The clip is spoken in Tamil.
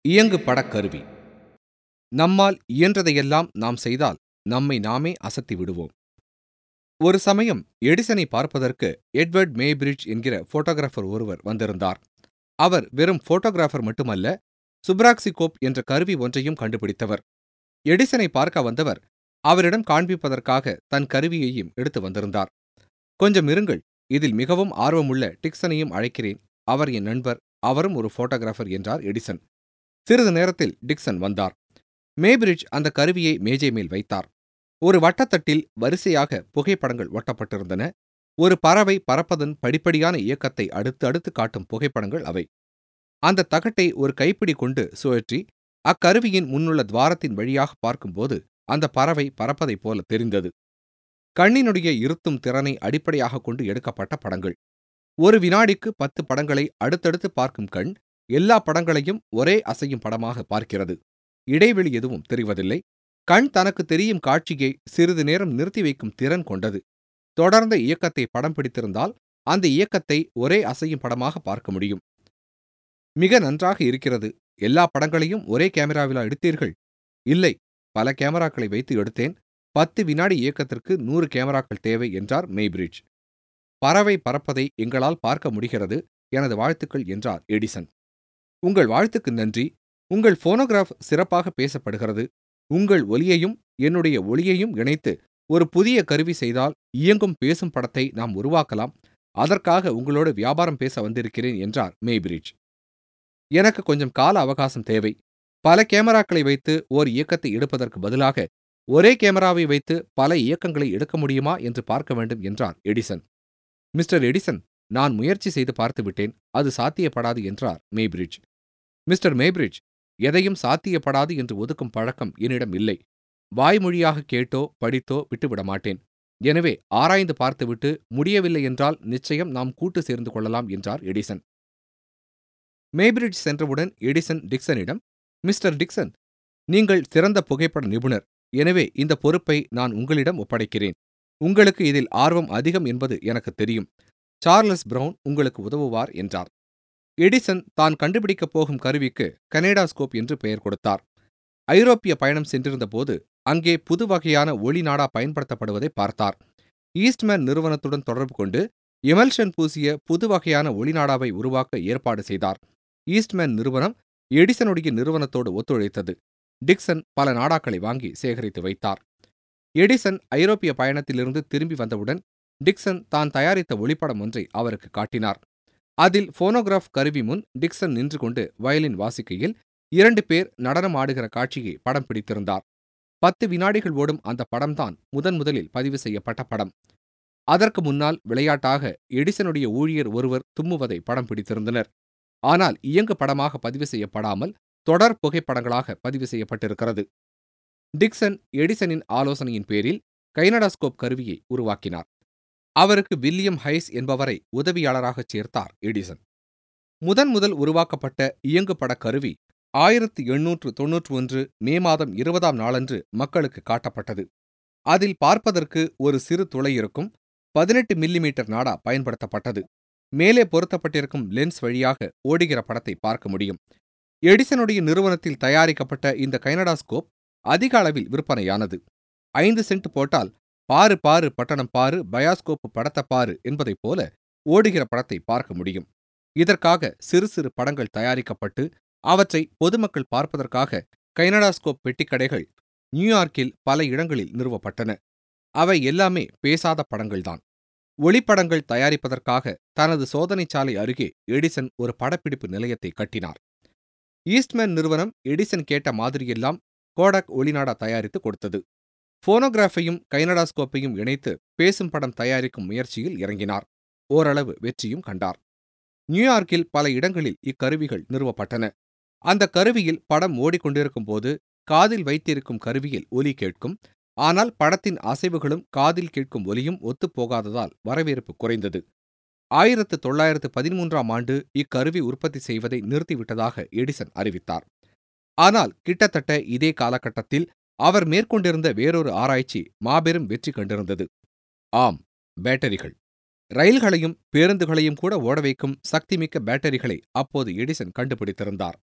இயங்கு படக்கருவி நம்மால் இயன்றதையெல்லாம் நாம் செய்தால் நம்மை நாமே அசத்தி விடுவோம் ஒரு சமயம் எடிசனை பார்ப்பதற்கு எட்வர்ட் மேய்பிரிட்ஜ் என்கிற போட்டோகிராஃபர் ஒருவர் வந்திருந்தார் அவர் வெறும் போட்டோகிராஃபர் மட்டுமல்ல சுப்ராக்சிகோப் என்ற கருவி ஒன்றையும் கண்டுபிடித்தவர் எடிசனை பார்க்க வந்தவர் அவரிடம் காண்பிப்பதற்காக தன் கருவியையும் எடுத்து வந்திருந்தார் கொஞ்சம் இருங்கள் இதில் மிகவும் ஆர்வமுள்ள டிக்சனையும் அழைக்கிறேன் அவர் என் நண்பர் அவரும் ஒரு போட்டோகிராஃபர் என்றார் எடிசன் சிறிது நேரத்தில் டிக்சன் வந்தார் மேபிரிட்ஜ் அந்த கருவியை மேஜை மேல் வைத்தார் ஒரு வட்டத்தட்டில் வரிசையாக புகைப்படங்கள் ஒட்டப்பட்டிருந்தன ஒரு பறவை பறப்பதன் படிப்படியான இயக்கத்தை அடுத்து அடுத்து காட்டும் புகைப்படங்கள் அவை அந்த தகட்டை ஒரு கைப்பிடி கொண்டு சுழற்றி அக்கருவியின் முன்னுள்ள துவாரத்தின் வழியாக பார்க்கும்போது அந்த பறவை பறப்பதைப் போல தெரிந்தது கண்ணினுடைய இருத்தும் திறனை அடிப்படையாக கொண்டு எடுக்கப்பட்ட படங்கள் ஒரு வினாடிக்கு பத்து படங்களை அடுத்தடுத்து பார்க்கும் கண் எல்லா படங்களையும் ஒரே அசையும் படமாக பார்க்கிறது இடைவெளி எதுவும் தெரிவதில்லை கண் தனக்கு தெரியும் காட்சியை சிறிது நேரம் நிறுத்தி வைக்கும் திறன் கொண்டது தொடர்ந்த இயக்கத்தை படம் பிடித்திருந்தால் அந்த இயக்கத்தை ஒரே அசையும் படமாக பார்க்க முடியும் மிக நன்றாக இருக்கிறது எல்லா படங்களையும் ஒரே கேமராவிலா எடுத்தீர்கள் இல்லை பல கேமராக்களை வைத்து எடுத்தேன் பத்து வினாடி இயக்கத்திற்கு நூறு கேமராக்கள் தேவை என்றார் மெய்பிரிட்ஜ் பறவை பறப்பதை எங்களால் பார்க்க முடிகிறது எனது வாழ்த்துக்கள் என்றார் எடிசன் உங்கள் வாழ்த்துக்கு நன்றி உங்கள் போனோகிராஃப் சிறப்பாக பேசப்படுகிறது உங்கள் ஒலியையும் என்னுடைய ஒளியையும் இணைத்து ஒரு புதிய கருவி செய்தால் இயங்கும் பேசும் படத்தை நாம் உருவாக்கலாம் அதற்காக உங்களோடு வியாபாரம் பேச வந்திருக்கிறேன் என்றார் மேய்பிரிட்ஜ் எனக்கு கொஞ்சம் கால அவகாசம் தேவை பல கேமராக்களை வைத்து ஓர் இயக்கத்தை எடுப்பதற்கு பதிலாக ஒரே கேமராவை வைத்து பல இயக்கங்களை எடுக்க முடியுமா என்று பார்க்க வேண்டும் என்றார் எடிசன் மிஸ்டர் எடிசன் நான் முயற்சி செய்து பார்த்துவிட்டேன் அது சாத்தியப்படாது என்றார் மேய்பிரிட்ஜ் மிஸ்டர் மேய்பிரிட்ஜ் எதையும் சாத்தியப்படாது என்று ஒதுக்கும் பழக்கம் என்னிடம் இல்லை வாய்மொழியாக கேட்டோ படித்தோ விட்டுவிட மாட்டேன் எனவே ஆராய்ந்து பார்த்துவிட்டு முடியவில்லை என்றால் நிச்சயம் நாம் கூட்டு சேர்ந்து கொள்ளலாம் என்றார் எடிசன் மேய்பிரிட்ஜ் சென்றவுடன் எடிசன் டிக்சனிடம் மிஸ்டர் டிக்சன் நீங்கள் சிறந்த புகைப்பட நிபுணர் எனவே இந்த பொறுப்பை நான் உங்களிடம் ஒப்படைக்கிறேன் உங்களுக்கு இதில் ஆர்வம் அதிகம் என்பது எனக்கு தெரியும் சார்லஸ் பிரவுன் உங்களுக்கு உதவுவார் என்றார் எடிசன் தான் கண்டுபிடிக்கப் போகும் கருவிக்கு கனேடாஸ்கோப் என்று பெயர் கொடுத்தார் ஐரோப்பிய பயணம் சென்றிருந்தபோது அங்கே புது வகையான ஒளி நாடா பயன்படுத்தப்படுவதை பார்த்தார் ஈஸ்ட்மேன் நிறுவனத்துடன் தொடர்பு கொண்டு எமல்ஷன் பூசிய புது வகையான ஒளிநாடாவை உருவாக்க ஏற்பாடு செய்தார் ஈஸ்ட்மேன் நிறுவனம் எடிசனுடைய நிறுவனத்தோடு ஒத்துழைத்தது டிக்சன் பல நாடாக்களை வாங்கி சேகரித்து வைத்தார் எடிசன் ஐரோப்பிய பயணத்திலிருந்து திரும்பி வந்தவுடன் டிக்சன் தான் தயாரித்த ஒளிப்படம் ஒன்றை அவருக்கு காட்டினார் அதில் போனோகிராஃப் கருவி முன் டிக்சன் நின்று கொண்டு வயலின் வாசிக்கையில் இரண்டு பேர் நடனம் ஆடுகிற காட்சியை படம் பிடித்திருந்தார் பத்து வினாடிகள் ஓடும் அந்த படம்தான் முதன் முதலில் பதிவு செய்யப்பட்ட படம் அதற்கு முன்னால் விளையாட்டாக எடிசனுடைய ஊழியர் ஒருவர் தும்முவதை படம் பிடித்திருந்தனர் ஆனால் இயங்கு படமாக பதிவு செய்யப்படாமல் தொடர் புகைப்படங்களாக பதிவு செய்யப்பட்டிருக்கிறது டிக்சன் எடிசனின் ஆலோசனையின் பேரில் கைனடாஸ்கோப் கருவியை உருவாக்கினார் அவருக்கு வில்லியம் ஹைஸ் என்பவரை உதவியாளராகச் சேர்த்தார் எடிசன் முதன் முதல் உருவாக்கப்பட்ட இயங்கு பட கருவி ஆயிரத்தி எண்ணூற்று தொன்னூற்று ஒன்று மே மாதம் இருபதாம் நாளன்று மக்களுக்கு காட்டப்பட்டது அதில் பார்ப்பதற்கு ஒரு சிறு துளை இருக்கும் பதினெட்டு மில்லிமீட்டர் நாடா பயன்படுத்தப்பட்டது மேலே பொருத்தப்பட்டிருக்கும் லென்ஸ் வழியாக ஓடுகிற படத்தை பார்க்க முடியும் எடிசனுடைய நிறுவனத்தில் தயாரிக்கப்பட்ட இந்த கைனடாஸ்கோப் அதிக அளவில் விற்பனையானது ஐந்து சென்ட் போட்டால் பாரு பாரு பட்டணம் பாரு பயாஸ்கோப்பு படத்தை பாரு என்பதைப் போல ஓடுகிற படத்தை பார்க்க முடியும் இதற்காக சிறு சிறு படங்கள் தயாரிக்கப்பட்டு அவற்றை பொதுமக்கள் பார்ப்பதற்காக கைனடாஸ்கோப் பெட்டிக்கடைகள் நியூயார்க்கில் பல இடங்களில் நிறுவப்பட்டன அவை எல்லாமே பேசாத படங்கள்தான் ஒளிப்படங்கள் தயாரிப்பதற்காக தனது சோதனைச்சாலை அருகே எடிசன் ஒரு படப்பிடிப்பு நிலையத்தை கட்டினார் ஈஸ்ட்மேன் நிறுவனம் எடிசன் கேட்ட மாதிரியெல்லாம் கோடக் ஒளிநாடா தயாரித்து கொடுத்தது போனோகிராஃபையும் கைனடாஸ்கோப்பையும் இணைத்து பேசும் படம் தயாரிக்கும் முயற்சியில் இறங்கினார் ஓரளவு வெற்றியும் கண்டார் நியூயார்க்கில் பல இடங்களில் இக்கருவிகள் நிறுவப்பட்டன அந்த கருவியில் படம் ஓடிக்கொண்டிருக்கும் போது காதில் வைத்திருக்கும் கருவியில் ஒலி கேட்கும் ஆனால் படத்தின் அசைவுகளும் காதில் கேட்கும் ஒலியும் ஒத்துப்போகாததால் வரவேற்பு குறைந்தது ஆயிரத்து தொள்ளாயிரத்து பதிமூன்றாம் ஆண்டு இக்கருவி உற்பத்தி செய்வதை நிறுத்திவிட்டதாக எடிசன் அறிவித்தார் ஆனால் கிட்டத்தட்ட இதே காலகட்டத்தில் அவர் மேற்கொண்டிருந்த வேறொரு ஆராய்ச்சி மாபெரும் வெற்றி கண்டிருந்தது ஆம் பேட்டரிகள் ரயில்களையும் பேருந்துகளையும் கூட ஓட வைக்கும் சக்திமிக்க பேட்டரிகளை அப்போது எடிசன் கண்டுபிடித்திருந்தார்